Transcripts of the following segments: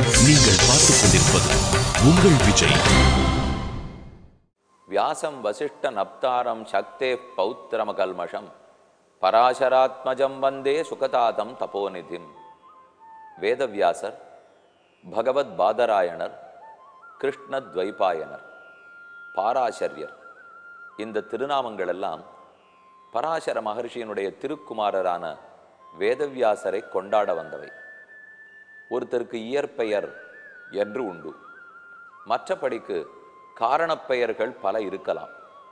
நீங்கள் பார்த்துக் கொண்டிருப்பது உங்கள் விஜய் వ్యాసం వసిష్ఠ నప్తారం శక్తే పౌత్రమకల్మషం పరాశరాత్మజం వందే சுகதாதம் தபோநிதிம் வேதவியாசர் பகவத் பாதராயணர் கிருஷ்ணத்வைபாயனர் பாராசரியர் இந்த திருநாமங்கள் எல்லாம் பராசர மகர்ஷியினுடைய திருக்குமாரரான வேதவியாசரை கொண்டாட வந்தவை ஒருத்தருக்கு இயற்பெயர் என்று உண்டு மற்றபடிக்கு காரணப்பெயர்கள் பல இருக்கலாம்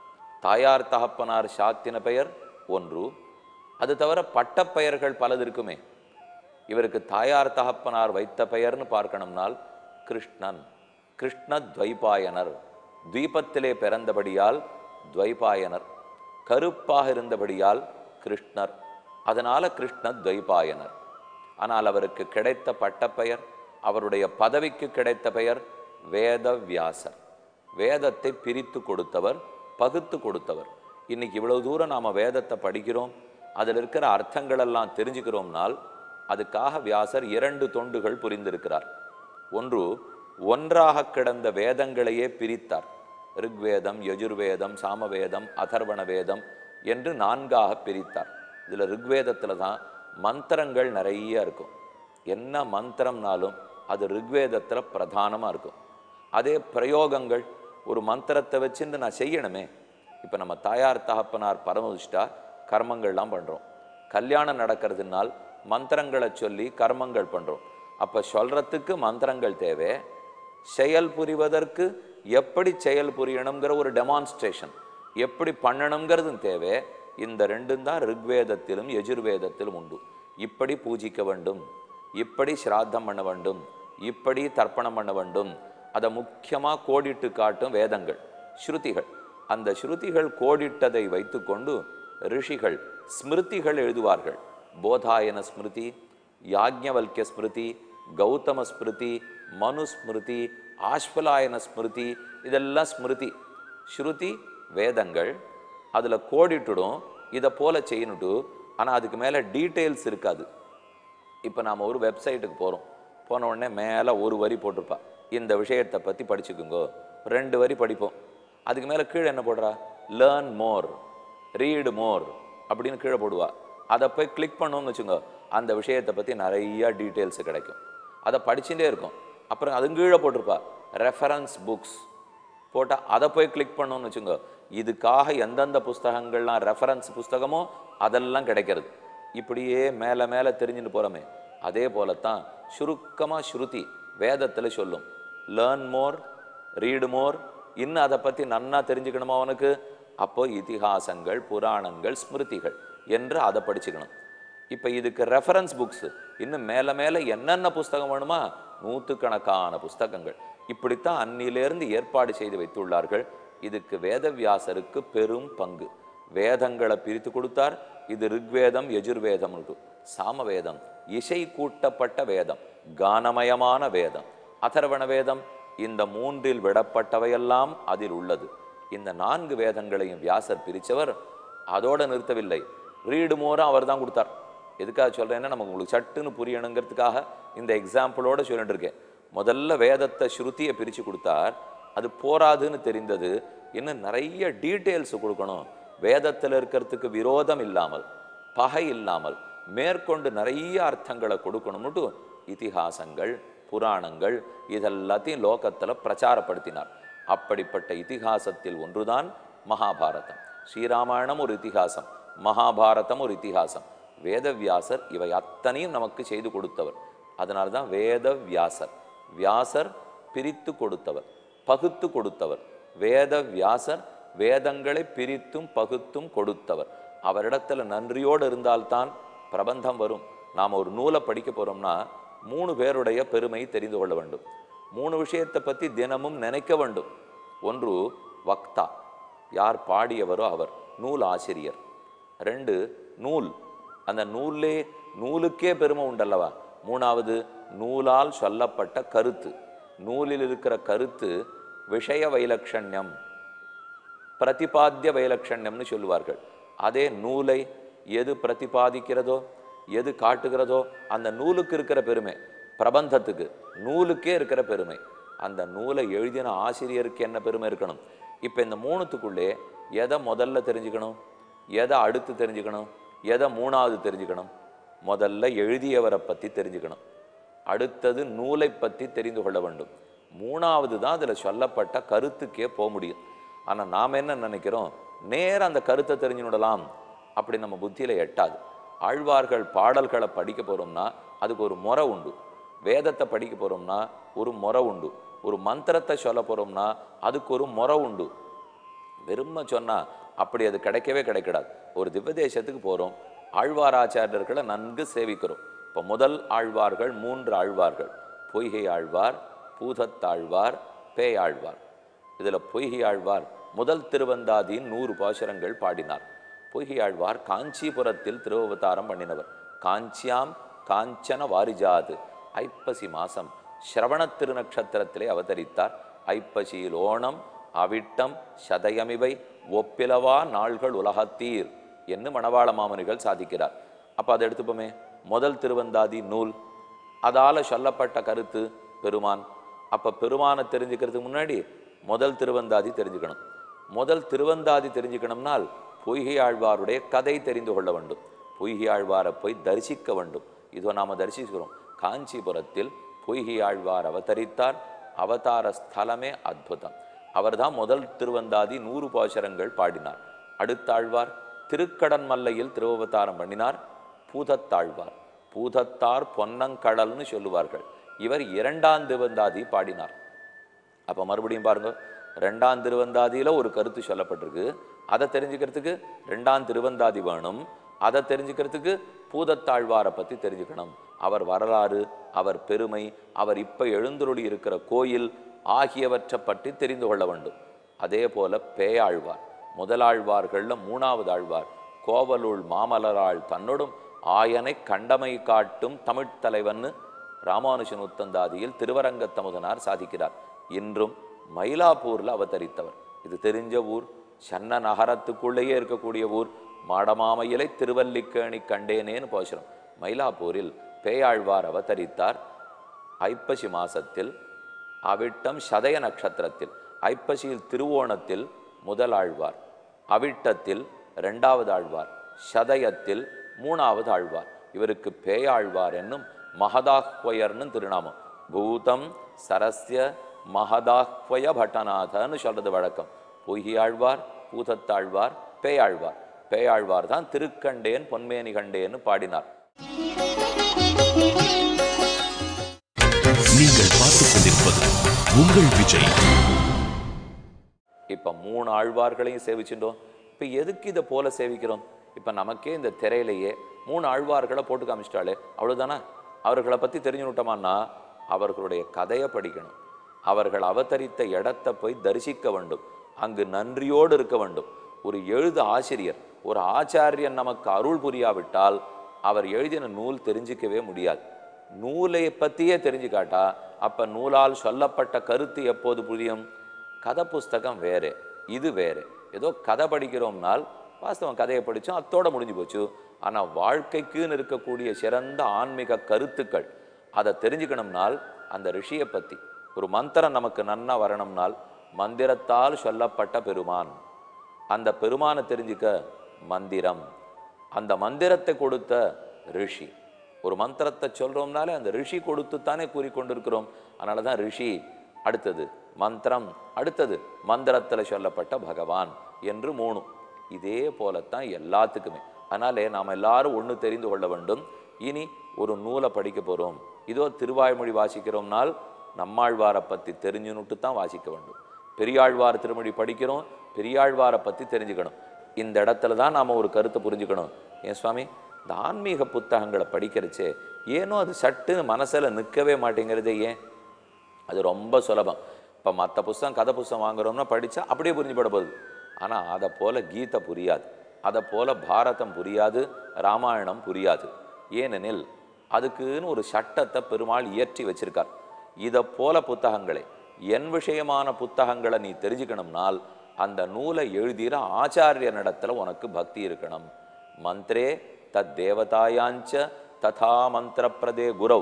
தாயார் தகப்பனார் சாத்தின பெயர் ஒன்று அது தவிர பட்டப்பெயர்கள் பலது இருக்குமே இவருக்கு தாயார் தகப்பனார் வைத்த பெயர்னு பார்க்கணும்னால் கிருஷ்ணன் கிருஷ்ண துவைபாயனர் தீபத்திலே பிறந்தபடியால் துவைபாயனர் கருப்பாக இருந்தபடியால் கிருஷ்ணர் அதனால கிருஷ்ண துவைபாயனர் ஆனால் அவருக்கு கிடைத்த பட்டப்பெயர் அவருடைய பதவிக்கு கிடைத்த பெயர் வேதவியாசர் வேதத்தை பிரித்து கொடுத்தவர் பகுத்து கொடுத்தவர் இன்னைக்கு இவ்வளவு தூரம் நாம வேதத்தை படிக்கிறோம் அதில் இருக்கிற அர்த்தங்கள் எல்லாம் தெரிஞ்சுக்கிறோம்னால் அதுக்காக வியாசர் இரண்டு தொண்டுகள் புரிந்திருக்கிறார் ஒன்று ஒன்றாக கிடந்த வேதங்களையே பிரித்தார் ரிக்வேதம் யஜுர்வேதம் சாமவேதம் அதர்வண வேதம் என்று நான்காக பிரித்தார் இதுல ரிக்வேதத்துல தான் மந்திரங்கள் நிறைய இருக்கும் என்ன மந்திரம்னாலும் அது ரிக்வேதத்துல பிரதானமா இருக்கும் அதே பிரயோகங்கள் ஒரு மந்திரத்தை வச்சுட்டு நான் செய்யணுமே இப்போ நம்ம தாயார் தகப்பனார் பரமதிஷ்டா கர்மங்கள்லாம் பண்ணுறோம் கல்யாணம் நடக்கிறதுனால் மந்திரங்களை சொல்லி கர்மங்கள் பண்ணுறோம் அப்போ சொல்கிறதுக்கு மந்திரங்கள் தேவை செயல் புரிவதற்கு எப்படி செயல் புரியணுங்கிற ஒரு டெமான்ஸ்ட்ரேஷன் எப்படி பண்ணணுங்கிறதும் தேவை இந்த ரெண்டும் தான் ரிக்வேதத்திலும் யஜுர்வேதத்திலும் உண்டு இப்படி பூஜிக்க வேண்டும் இப்படி சிராத்தம் பண்ண வேண்டும் இப்படி தர்ப்பணம் பண்ண வேண்டும் அதை முக்கியமாக கோடிட்டு காட்டும் வேதங்கள் ஸ்ருதிகள் அந்த ஸ்ருதிகள் கோடிட்டதை வைத்துக்கொண்டு ரிஷிகள் ஸ்மிருதிகள் எழுதுவார்கள் போதாயன ஸ்மிருதி யாக்ஞவல்கிய ஸ்மிருதி கௌதம ஸ்மிருதி மனு ஸ்மிருதி ஆஷ்பலாயன ஸ்மிருதி இதெல்லாம் ஸ்மிருதி ஸ்ருதி வேதங்கள் அதில் கோடிட்டுடும் இதை போல செய்யணுட்டு ஆனால் அதுக்கு மேலே டீட்டெயில்ஸ் இருக்காது இப்போ நாம் ஒரு வெப்சைட்டுக்கு போகிறோம் போன உடனே மேலே ஒரு வரி போட்டிருப்பா இந்த விஷயத்தை பற்றி படிச்சுக்குங்கோ ரெண்டு வரி படிப்போம் அதுக்கு மேலே கீழே என்ன போடுறா லேர்ன் மோர் ரீடு மோர் அப்படின்னு கீழே போடுவா அதை போய் கிளிக் பண்ணோம்னு வச்சுக்கோ அந்த விஷயத்தை பற்றி நிறைய டீட்டெயில்ஸ் கிடைக்கும் அதை படிச்சுட்டே இருக்கும் அப்புறம் அது கீழே போட்டிருப்பா ரெஃபரன்ஸ் புக்ஸ் போட்டால் அதை போய் கிளிக் பண்ணோம்னு வச்சுக்கோ இதுக்காக எந்தெந்த புஸ்தகங்கள்லாம் ரெஃபரன்ஸ் புஸ்தகமோ அதெல்லாம் கிடைக்கிறது இப்படியே மேலே மேலே தெரிஞ்சுட்டு போகிறோமே அதே போலத்தான் சுருக்கமாக ஸ்ருதி வேதத்தில் சொல்லும் லேர்ன் மோர் ரீடு மோர் இன்னும் அதை பற்றி நன்னா தெரிஞ்சுக்கணுமா அவனுக்கு அப்போ இதிகாசங்கள் புராணங்கள் ஸ்மிருதிகள் என்று அதை படிச்சுக்கணும் இப்போ இதுக்கு ரெஃபரன்ஸ் புக்ஸ் இன்னும் மேலே மேலே என்னென்ன புஸ்தகம் வேணுமா நூற்றுக்கணக்கான புஸ்தகங்கள் இப்படித்தான் அன்னிலேருந்து ஏற்பாடு செய்து வைத்துள்ளார்கள் இதுக்கு வேதவியாசருக்கு பெரும் பங்கு வேதங்களை பிரித்து கொடுத்தார் இது ரிக்வேதம் யஜுர்வேதம் சாமவேதம் இசை கூட்டப்பட்ட வேதம் கானமயமான வேதம் அதர்வண வேதம் இந்த மூன்றில் விடப்பட்டவையெல்லாம் அதில் உள்ளது இந்த நான்கு வேதங்களையும் வியாசர் பிரித்தவர் அதோட நிறுத்தவில்லை ரீடு மோரும் அவர் தான் கொடுத்தார் எதுக்காக சொல்றேன்னா நமக்கு உங்களுக்கு சட்டுன்னு புரியணுங்கிறதுக்காக இந்த எக்ஸாம்பிளோட சொல்லிட்டு இருக்கேன் முதல்ல வேதத்தை ஸ்ருதியை பிரித்து கொடுத்தார் அது போராதுன்னு தெரிந்தது இன்னும் நிறைய டீட்டெயில்ஸ் கொடுக்கணும் வேதத்தில் இருக்கிறதுக்கு விரோதம் இல்லாமல் பகை இல்லாமல் மேற்கொண்டு நிறைய அர்த்தங்களை கொடுக்கணும்னுட்டு இதிகாசங்கள் புராணங்கள் இதெல்லாத்தையும் லோகத்தில் பிரச்சாரப்படுத்தினார் அப்படிப்பட்ட இதிகாசத்தில் ஒன்றுதான் மகாபாரதம் ஸ்ரீராமாயணம் ஒரு இதிகாசம் மகாபாரதம் ஒரு இதிகாசம் வேதவியாசர் இவை அத்தனையும் நமக்கு செய்து கொடுத்தவர் அதனால தான் வேத வியாசர் வியாசர் பிரித்து கொடுத்தவர் பகுத்து கொடுத்தவர் வேத வியாசர் வேதங்களை பிரித்தும் பகுத்தும் கொடுத்தவர் அவரிடத்துல நன்றியோடு இருந்தால்தான் பிரபந்தம் வரும் நாம் ஒரு நூலை படிக்க போறோம்னா மூணு பேருடைய பெருமை தெரிந்து கொள்ள வேண்டும் மூணு விஷயத்தை பற்றி தினமும் நினைக்க வேண்டும் ஒன்று வக்தா யார் பாடியவரோ அவர் நூல் ஆசிரியர் ரெண்டு நூல் அந்த நூலே நூலுக்கே பெருமை உண்டல்லவா மூணாவது நூலால் சொல்லப்பட்ட கருத்து நூலில் இருக்கிற கருத்து விஷய வைலட்சண்யம் பிரதிபாத்திய வைலட்சண்யம்னு சொல்லுவார்கள் அதே நூலை எது பிரதிபாதிக்கிறதோ எது காட்டுகிறதோ அந்த நூலுக்கு இருக்கிற பெருமை பிரபந்தத்துக்கு நூலுக்கே இருக்கிற பெருமை அந்த நூலை எழுதின ஆசிரியருக்கு என்ன பெருமை இருக்கணும் இப்போ இந்த மூணுத்துக்குள்ளே எதை முதல்ல தெரிஞ்சுக்கணும் எதை அடுத்து தெரிஞ்சுக்கணும் எதை மூணாவது தெரிஞ்சுக்கணும் முதல்ல எழுதியவரை பற்றி தெரிஞ்சுக்கணும் அடுத்தது நூலை பற்றி தெரிந்து கொள்ள வேண்டும் மூணாவது தான் அதில் சொல்லப்பட்ட கருத்துக்கே போக முடியும் ஆனால் நாம் என்ன நினைக்கிறோம் நேரா அந்த கருத்தை தெரிஞ்சுவிடலாம் அப்படி நம்ம புத்தியில் எட்டாது ஆழ்வார்கள் பாடல்களை படிக்க போகிறோம்னா அதுக்கு ஒரு முறை உண்டு வேதத்தை படிக்க போகிறோம்னா ஒரு முறை உண்டு ஒரு மந்திரத்தை சொல்ல போகிறோம்னா அதுக்கு ஒரு முறை உண்டு வெறுமை சொன்னா அப்படி அது கிடைக்கவே கிடைக்கிடாது ஒரு திவ்ய தேசத்துக்கு போகிறோம் ஆழ்வாராச்சாரியர்களை நன்கு சேவிக்கிறோம் இப்போ முதல் ஆழ்வார்கள் மூன்று ஆழ்வார்கள் பொய்கை ஆழ்வார் பூதத்தாழ்வார் பேயாழ்வார் இதில் பொய்கை ஆழ்வார் முதல் திருவந்தாதியின் நூறு பாசுரங்கள் பாடினார் பொய்கை ஆழ்வார் காஞ்சிபுரத்தில் திருவவதாரம் பண்ணினவர் காஞ்சியாம் காஞ்சன வாரிஜாது ஐப்பசி மாசம் சிரவண திருநக்ஷத்திரத்திலே அவதரித்தார் ஐப்பசியில் ஓணம் அவிட்டம் சதயமிவை ஒப்பிலவா நாள்கள் உலகத்தீர் என்று மணவாள மாமனிகள் சாதிக்கிறார் அப்போ அதை எடுத்துப்போமே முதல் திருவந்தாதி நூல் அதால சொல்லப்பட்ட கருத்து பெருமான் அப்ப பெருமானை தெரிஞ்சுக்கிறதுக்கு முன்னாடி முதல் திருவந்தாதி தெரிஞ்சுக்கணும் முதல் திருவந்தாதி தெரிஞ்சுக்கணும்னால் பொய்கை ஆழ்வாருடைய கதை தெரிந்து கொள்ள வேண்டும் பொய்கை ஆழ்வாரை போய் தரிசிக்க வேண்டும் இதோ நாம தரிசிக்கிறோம் காஞ்சிபுரத்தில் பொய்கை ஆழ்வார் அவதரித்தார் அவதார ஸ்தலமே அற்புதம் அவர்தான் முதல் திருவந்தாதி நூறு பாசுரங்கள் பாடினார் அடுத்த ஆழ்வார் திருக்கடன் மல்லையில் திருவவதாரம் பண்ணினார் பூதத்தாழ்வார் பூதத்தார் பொன்னங்கடல்னு சொல்லுவார்கள் இவர் இரண்டாம் திருவந்தாதி பாடினார் அப்போ மறுபடியும் பாருங்க ரெண்டாம் திருவந்தாதியில ஒரு கருத்து சொல்லப்பட்டிருக்கு அதை தெரிஞ்சுக்கிறதுக்கு ரெண்டாம் திருவந்தாதி வேணும் அதை தெரிஞ்சுக்கிறதுக்கு பூதத்தாழ்வாரை பத்தி தெரிஞ்சுக்கணும் அவர் வரலாறு அவர் பெருமை அவர் இப்ப எழுந்தருளி இருக்கிற கோயில் ஆகியவற்றை பற்றி தெரிந்து கொள்ள வேண்டும் அதே போல பேயாழ்வார் முதலாழ்வார்கள்ல மூணாவது ஆழ்வார் கோவலுள் மாமலராள் தன்னோடும் ஆயனை கண்டமை காட்டும் தமிழ்த் தலைவன்னு ராமானுஜன் உத்தந்தாதியில் திருவரங்கத்தமுதனார் சாதிக்கிறார் இன்றும் மயிலாப்பூர்ல அவதரித்தவர் இது தெரிஞ்ச ஊர் சென்ன நகரத்துக்குள்ளேயே இருக்கக்கூடிய ஊர் மாடமாமையிலை திருவல்லிக்கேணி கண்டேனேன்னு போசுறோம் மயிலாப்பூரில் பேயாழ்வார் அவதரித்தார் ஐப்பசி மாசத்தில் அவிட்டம் சதய நட்சத்திரத்தில் ஐப்பசியில் திருவோணத்தில் முதல் ஆழ்வார் அவிட்டத்தில் இரண்டாவது ஆழ்வார் சதயத்தில் மூணாவது ஆழ்வார் இவருக்கு பேயாழ்வார் என்னும் மகதாஹ்வயர்னு திருநாமம் பூதம் சரஸ்ய மகதாஹ்வய பட்டநாதன்னு சொல்றது வழக்கம் பொய்யாழ்வார் பூதத்தாழ்வார் பேயாழ்வார் பேயாழ்வார் தான் திருக்கண்டேன் பொன்மேனி கண்டேன்னு பாடினார் நீங்கள் பார்த்துக் கொண்டிருப்பது உங்கள் விஜய் இப்ப மூணு ஆழ்வார்களையும் சேவிச்சுட்டோம் இப்ப எதுக்கு இதை போல சேவிக்கிறோம் இப்ப நமக்கே இந்த திரையிலேயே மூணு ஆழ்வார்களை போட்டு காமிச்சிட்டாலே அவ்வளவுதானே அவர்களை பத்தி தெரிஞ்சுட்டோமான்னா அவர்களுடைய கதையை படிக்கணும் அவர்கள் அவதரித்த இடத்தை போய் தரிசிக்க வேண்டும் அங்கு நன்றியோடு இருக்க வேண்டும் ஒரு எழுத ஆசிரியர் ஒரு ஆச்சாரியன் நமக்கு அருள் புரியாவிட்டால் அவர் எழுதின நூல் தெரிஞ்சிக்கவே முடியாது நூலை பத்தியே தெரிஞ்சுக்காட்டா அப்ப நூலால் சொல்லப்பட்ட கருத்து எப்போது புரியும் கதை புஸ்தகம் வேறு இது வேறு ஏதோ கதை படிக்கிறோம்னால் வாஸ்தவம் கதையை படித்தோம் அத்தோட முடிஞ்சு போச்சு ஆனால் வாழ்க்கைக்குன்னு இருக்கக்கூடிய சிறந்த ஆன்மீக கருத்துக்கள் அதை தெரிஞ்சுக்கணும்னால் அந்த ரிஷியை பற்றி ஒரு மந்திரம் நமக்கு நன்னா வரணும்னால் மந்திரத்தால் சொல்லப்பட்ட பெருமான் அந்த பெருமானை தெரிஞ்சுக்க மந்திரம் அந்த மந்திரத்தை கொடுத்த ரிஷி ஒரு மந்திரத்தை சொல்றோம்னாலே அந்த ரிஷி கொடுத்து தானே கூறிக்கொண்டிருக்கிறோம் அதனால தான் ரிஷி அடுத்தது மந்திரம் அடுத்தது மந்திரத்துல சொல்லப்பட்ட பகவான் என்று மூணு இதே போலத்தான் எல்லாத்துக்குமே அதனாலே நாம் எல்லாரும் ஒன்று தெரிந்து கொள்ள வேண்டும் இனி ஒரு நூலை படிக்க போறோம் இதோ திருவாய்மொழி வாசிக்கிறோம்னால் நம்மாழ்வாரை பத்தி தெரிஞ்சுன்னுட்டு தான் வாசிக்க வேண்டும் பெரியாழ்வார் திருமொழி படிக்கிறோம் பெரியாழ்வாரை பத்தி தெரிஞ்சுக்கணும் இந்த இடத்துல தான் நாம ஒரு கருத்தை புரிஞ்சுக்கணும் ஏன் சுவாமி இந்த ஆன்மீக புத்தகங்களை படிக்கிறச்சே ஏனோ அது சட்டுன்னு மனசுல நிற்கவே மாட்டேங்கிறதே ஏன் அது ரொம்ப சுலபம் இப்போ மற்ற புஸ்தகம் கதை புஸ்தகம் வாங்குறோம்னா படிச்சா அப்படியே புரிஞ்சு போட போகுது ஆனால் அதை போல கீதை புரியாது அதை போல பாரதம் புரியாது ராமாயணம் புரியாது ஏனெனில் அதுக்குன்னு ஒரு சட்டத்தை பெருமாள் இயற்றி வச்சிருக்கார் இதை போல புத்தகங்களை என் விஷயமான புத்தகங்களை நீ தெரிஞ்சுக்கணும்னால் அந்த நூலை எழுதிற ஆச்சாரியனிடத்துல உனக்கு பக்தி இருக்கணும் மந்திரே தத் தேவதாயாஞ்ச ததா மந்திர பிரதே குரவ்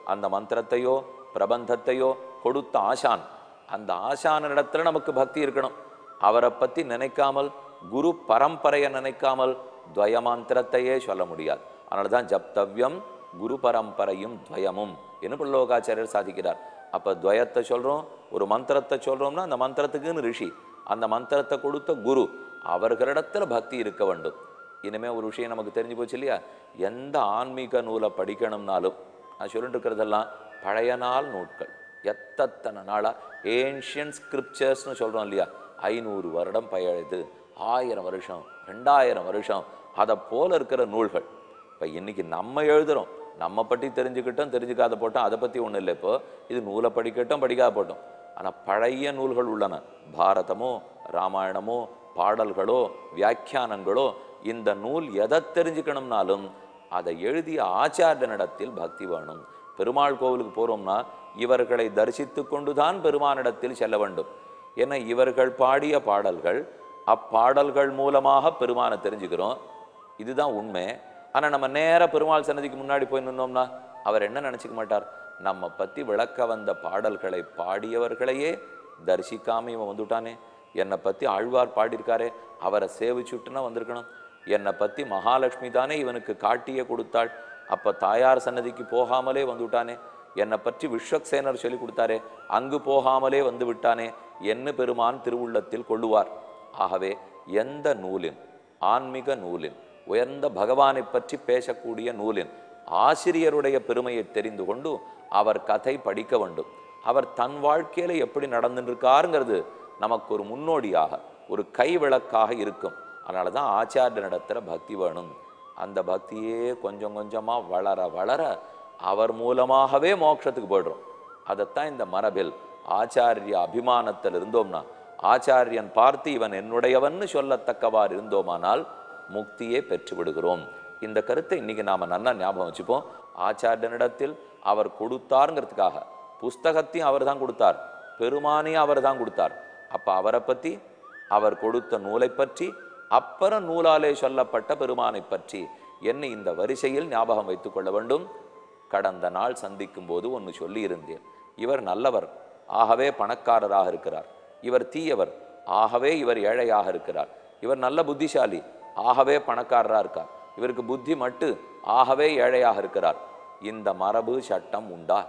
அந்த மந்திரத்தையோ பிரபந்தத்தையோ கொடுத்த ஆசான் அந்த ஆசானிடத்துல நமக்கு பக்தி இருக்கணும் அவரை பத்தி நினைக்காமல் குரு பரம்பரையை நினைக்காமல் துவயமந்திரத்தையே சொல்ல முடியாது அதனால தான் ஜப்தவ்யம் குரு பரம்பரையும் துவயமும் என்று பிள்ளோகாச்சாரியர் சாதிக்கிறார் அப்ப துவயத்தை சொல்றோம் ஒரு மந்திரத்தை சொல்றோம்னா அந்த மந்திரத்துக்குன்னு ரிஷி அந்த மந்திரத்தை கொடுத்த குரு அவர்களிடத்துல பக்தி இருக்க வேண்டும் இனிமே ஒரு விஷயம் நமக்கு தெரிஞ்சு போச்சு இல்லையா எந்த ஆன்மீக நூலை படிக்கணும்னாலும் நான் சொல்லிட்டு இருக்கிறதெல்லாம் பழைய நாள் நூட்கள் எத்தனை நாளா ஏன்ஷியன் ஸ்கிரிப்சர்ஸ்னு சொல்றோம் இல்லையா ஐநூறு வருடம் பழையது ஆயிரம் வருஷம் ரெண்டாயிரம் வருஷம் அதை போல இருக்கிற நூல்கள் இப்போ இன்னைக்கு நம்ம எழுதுறோம் நம்ம பற்றி தெரிஞ்சுக்கிட்டோம் தெரிஞ்சுக்காத போட்டோம் அதை பற்றி ஒன்றும் இல்லை இப்போ இது நூலை படிக்கட்டும் படிக்காத போட்டோம் ஆனால் பழைய நூல்கள் உள்ளன பாரதமோ ராமாயணமோ பாடல்களோ வியாக்கியானங்களோ இந்த நூல் எதை தெரிஞ்சுக்கணும்னாலும் அதை எழுதிய ஆச்சாரியனிடத்தில் பக்தி வேணும் பெருமாள் கோவிலுக்கு போறோம்னா இவர்களை தரிசித்து கொண்டுதான் பெருமானிடத்தில் செல்ல வேண்டும் ஏன்னா இவர்கள் பாடிய பாடல்கள் அப்பாடல்கள் மூலமாக பெருமானை தெரிஞ்சுக்கிறோம் இதுதான் உண்மை ஆனா நம்ம நேரா பெருமாள் சன்னதிக்கு முன்னாடி போய் நின்னோம்னா அவர் என்ன நினைச்சுக்க மாட்டார் நம்ம பத்தி விளக்க வந்த பாடல்களை பாடியவர்களையே தரிசிக்காம இவன் வந்துட்டானே என்னை பத்தி ஆழ்வார் பாடியிருக்காரே அவரை சேவிச்சுட்டுனா வந்திருக்கணும் என்னை பத்தி மகாலட்சுமி தானே இவனுக்கு காட்டியே கொடுத்தாள் அப்ப தாயார் சன்னதிக்கு போகாமலே வந்துட்டானே என்னை பற்றி விஸ்வக்சேனர் சொல்லி கொடுத்தாரே அங்கு போகாமலே வந்து விட்டானே என்ன பெருமான் திருவுள்ளத்தில் கொள்ளுவார் ஆகவே எந்த நூலின் ஆன்மீக நூலின் உயர்ந்த பகவானை பற்றி பேசக்கூடிய நூலின் ஆசிரியருடைய பெருமையை தெரிந்து கொண்டு அவர் கதை படிக்க வேண்டும் அவர் தன் வாழ்க்கையில எப்படி நடந்துருக்காருங்கிறது நமக்கு ஒரு முன்னோடியாக ஒரு கை விளக்காக இருக்கும் அதனால தான் ஆச்சாரியனிடத்துல பக்தி வேணும் அந்த பக்தியே கொஞ்சம் கொஞ்சமா வளர வளர அவர் மூலமாகவே மோட்சத்துக்கு போயிடுறோம் அதைத்தான் இந்த மரபில் ஆச்சாரிய அபிமானத்தில் இருந்தோம்னா ஆச்சாரியன் பார்த்து இவன் என்னுடையவன்னு சொல்லத்தக்கவாறு இருந்தோமானால் முக்தியே பெற்று விடுகிறோம் இந்த கருத்தை இன்னைக்கு நாம நல்லா ஞாபகம் வச்சுப்போம் ஆச்சாரியனிடத்தில் அவர் கொடுத்தாருங்கிறதுக்காக புஸ்தகத்தையும் அவர் தான் கொடுத்தார் பெருமானையும் அவர் தான் கொடுத்தார் அப்ப அவரை பத்தி அவர் கொடுத்த நூலை பற்றி அப்புறம் நூலாலே சொல்லப்பட்ட பெருமானை பற்றி என்ன இந்த வரிசையில் ஞாபகம் வைத்துக் கொள்ள வேண்டும் கடந்த நாள் சந்திக்கும் போது ஒன்று சொல்லி இருந்தேன் இவர் நல்லவர் ஆகவே பணக்காரராக இருக்கிறார் இவர் தீயவர் ஆகவே இவர் ஏழையாக இருக்கிறார் இவர் நல்ல புத்திசாலி ஆகவே பணக்காரராக இருக்கார் இவருக்கு புத்தி மட்டு ஆகவே ஏழையாக இருக்கிறார் இந்த மரபு சட்டம் உண்டா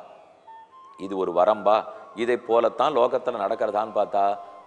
இது ஒரு வரம்பா இதை போலத்தான் லோகத்தில் நடக்கிறதான்னு பார்த்தா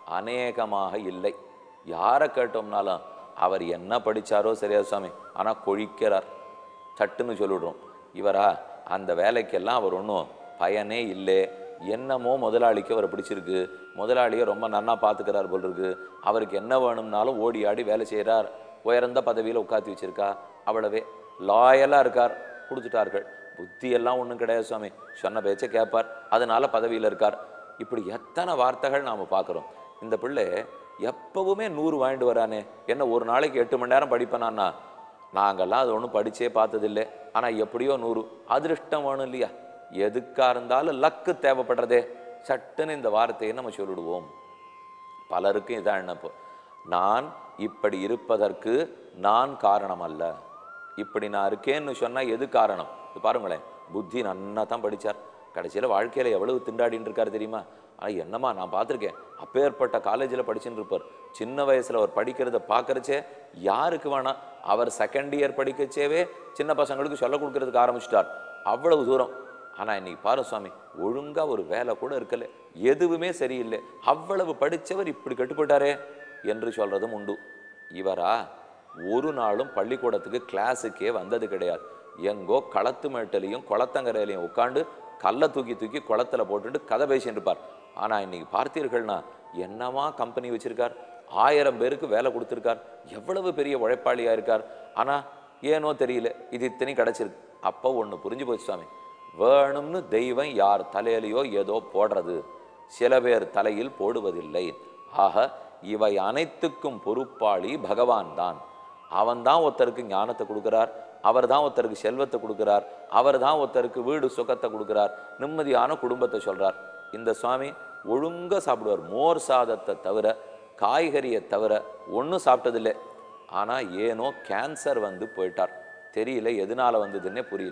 அநேகமாக இல்லை யாரை கேட்டோம்னாலும் அவர் என்ன படிச்சாரோ சரியா சுவாமி ஆனால் கொழிக்கிறார் சட்டுன்னு சொல்லிடுறோம் இவரா அந்த வேலைக்கெல்லாம் அவர் ஒன்றும் பயனே இல்லை என்னமோ முதலாளிக்கு அவரை பிடிச்சிருக்கு முதலாளியை ரொம்ப நன்னா பார்த்துக்கிறார் போல் இருக்கு அவருக்கு என்ன வேணும்னாலும் ஓடி ஆடி வேலை செய்கிறார் உயர்ந்த பதவியில் உட்காத்தி வச்சிருக்கா அவ்வளவே லாயலாக இருக்கார் கொடுத்துட்டார்கள் புத்தியெல்லாம் ஒன்றும் கிடையாது சுவாமி சொன்ன பேச்சை கேட்பார் அதனால பதவியில் இருக்கார் இப்படி எத்தனை வார்த்தைகள் நாம் பார்க்குறோம் இந்த பிள்ளை எப்பவுமே நூறு வாங்கிட்டு வரானே என்ன ஒரு நாளைக்கு எட்டு மணி நேரம் படிப்பேனான்னா நாங்கெல்லாம் அது ஒன்றும் படிச்சே பார்த்ததில்லை ஆனால் எப்படியோ நூறு அதிருஷ்டம் வேணும் இல்லையா எதுக்கா இருந்தாலும் லக்கு தேவைப்படுறதே சட்டுன்னு இந்த வார்த்தையை நம்ம சொல்லிடுவோம் பலருக்கும் இதான் என்னப்போ நான் இப்படி இருப்பதற்கு நான் காரணம் அல்ல இப்படி நான் இருக்கேன்னு சொன்னா எது காரணம் இது பாருங்களேன் புத்தி நன்னா தான் படிச்சார் கடைசியில வாழ்க்கையில எவ்வளவு திண்டாடின்னு இருக்காரு தெரியுமா ஆனா என்னம்மா நான் பார்த்திருக்கேன் அப்பேற்பட்ட காலேஜில் படிச்சுட்டு இருப்பார் சின்ன வயசுல அவர் படிக்கிறத பார்க்கறச்சே யாருக்கு வேணாம் அவர் செகண்ட் இயர் படிக்கச்சேவே சின்ன பசங்களுக்கு சொல்ல கொடுக்கறதுக்கு ஆரம்பிச்சிட்டார் அவ்வளவு தூரம் ஆனா இன்னைக்கு பாரு சுவாமி ஒழுங்கா ஒரு வேலை கூட இருக்கல எதுவுமே சரியில்லை அவ்வளவு படிச்சவர் இப்படி கட்டுப்பட்டாரே என்று சொல்றதும் உண்டு இவரா ஒரு நாளும் பள்ளிக்கூடத்துக்கு கிளாஸுக்கே வந்தது கிடையாது எங்கோ களத்து மேட்டிலையும் குளத்தங்கரையிலையும் உட்காந்து கல்லை தூக்கி தூக்கி குளத்துல போட்டுட்டு கதை பேசிட்டு இருப்பார் ஆனா இன்னைக்கு பார்த்தீர்கள்னா என்னமா கம்பெனி வச்சிருக்கார் ஆயிரம் பேருக்கு வேலை கொடுத்துருக்கார் எவ்வளவு பெரிய உழைப்பாளியா இருக்கார் ஆனா ஏனோ தெரியல இது இத்தனை கிடைச்சிருக்கு அப்போ ஒண்ணு புரிஞ்சு போச்சு சுவாமி வேணும்னு தெய்வம் யார் தலையிலையோ ஏதோ போடுறது சில பேர் தலையில் போடுவதில்லை ஆக இவை அனைத்துக்கும் பொறுப்பாளி பகவான் தான் அவன் தான் ஒருத்தருக்கு ஞானத்தை கொடுக்கிறார் அவர் தான் ஒருத்தருக்கு செல்வத்தை கொடுக்கிறார் அவர் தான் ஒருத்தருக்கு வீடு சுகத்தை கொடுக்கிறார் நிம்மதியான குடும்பத்தை சொல்றார் இந்த சுவாமி ஒழுங்கா சாப்பிடுவார் மோர் சாதத்தை தவிர காய்கறியை தவிர ஒன்றும் சாப்பிட்டதில்லை ஆனா ஏனோ கேன்சர் வந்து போயிட்டார் தெரியல எதனால வந்ததுன்னே புரியல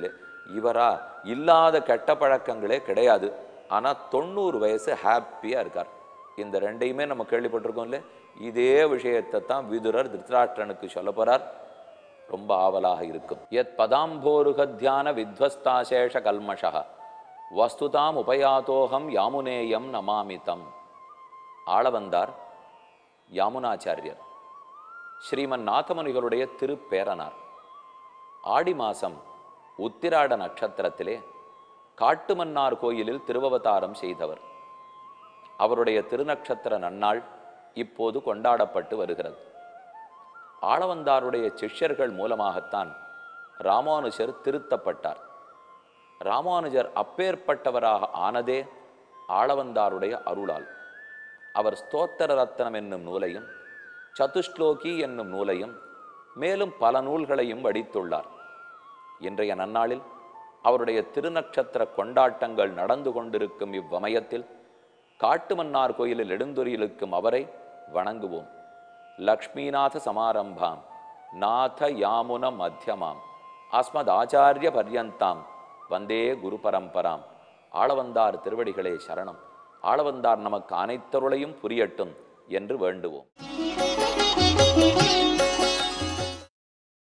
இவரா இல்லாத கெட்ட பழக்கங்களே கிடையாது ஆனா தொண்ணூறு வயசு ஹாப்பியா இருக்கார் இந்த ரெண்டையுமே நம்ம கேள்விப்பட்டிருக்கோம்ல இதே விஷயத்தை தான் விதுரர் திருத்தராஷ்டிரனுக்கு சொல்ல போறார் ரொம்ப ஆவலாக இருக்கும் எத் பதாம்போருக தியான வித்வஸ்தாசேஷ கல்மஷா வஸ்துதாம் உபயாதோகம் யாமுனேயம் நமாமிதம் ஆளவந்தார் யாமுனாச்சாரியர் ஸ்ரீமன் நாதமுனிகளுடைய திருப்பேரனார் ஆடி மாசம் உத்திராட நட்சத்திரத்திலே காட்டுமன்னார் கோயிலில் திருவவதாரம் செய்தவர் அவருடைய திருநட்சத்திர நன்னாள் இப்போது கொண்டாடப்பட்டு வருகிறது ஆளவந்தாருடைய சிஷ்யர்கள் மூலமாகத்தான் ராமானுஜர் திருத்தப்பட்டார் ராமானுஜர் அப்பேற்பட்டவராக ஆனதே ஆளவந்தாருடைய அருளால் அவர் ஸ்தோத்திர ரத்னம் என்னும் நூலையும் சதுஷ்லோகி என்னும் நூலையும் மேலும் பல நூல்களையும் வடித்துள்ளார் இன்றைய நன்னாளில் அவருடைய திருநட்சத்திர கொண்டாட்டங்கள் நடந்து கொண்டிருக்கும் இவ்வமயத்தில் காட்டுமன்னார் கோயிலில் எழுந்துரியிலுக்கும் அவரை வணங்குவோம் லக்ஷ்மீநாத சமாரம்பாம் நாத யாமுன மத்தியமாம் அஸ்மத் ஆச்சாரிய பர்யந்தாம் வந்தே குரு பரம்பராம் ஆளவந்தார் திருவடிகளே சரணம் ஆளவந்தார் நமக்கு அனைத்தருளையும் புரியட்டும் என்று வேண்டுவோம்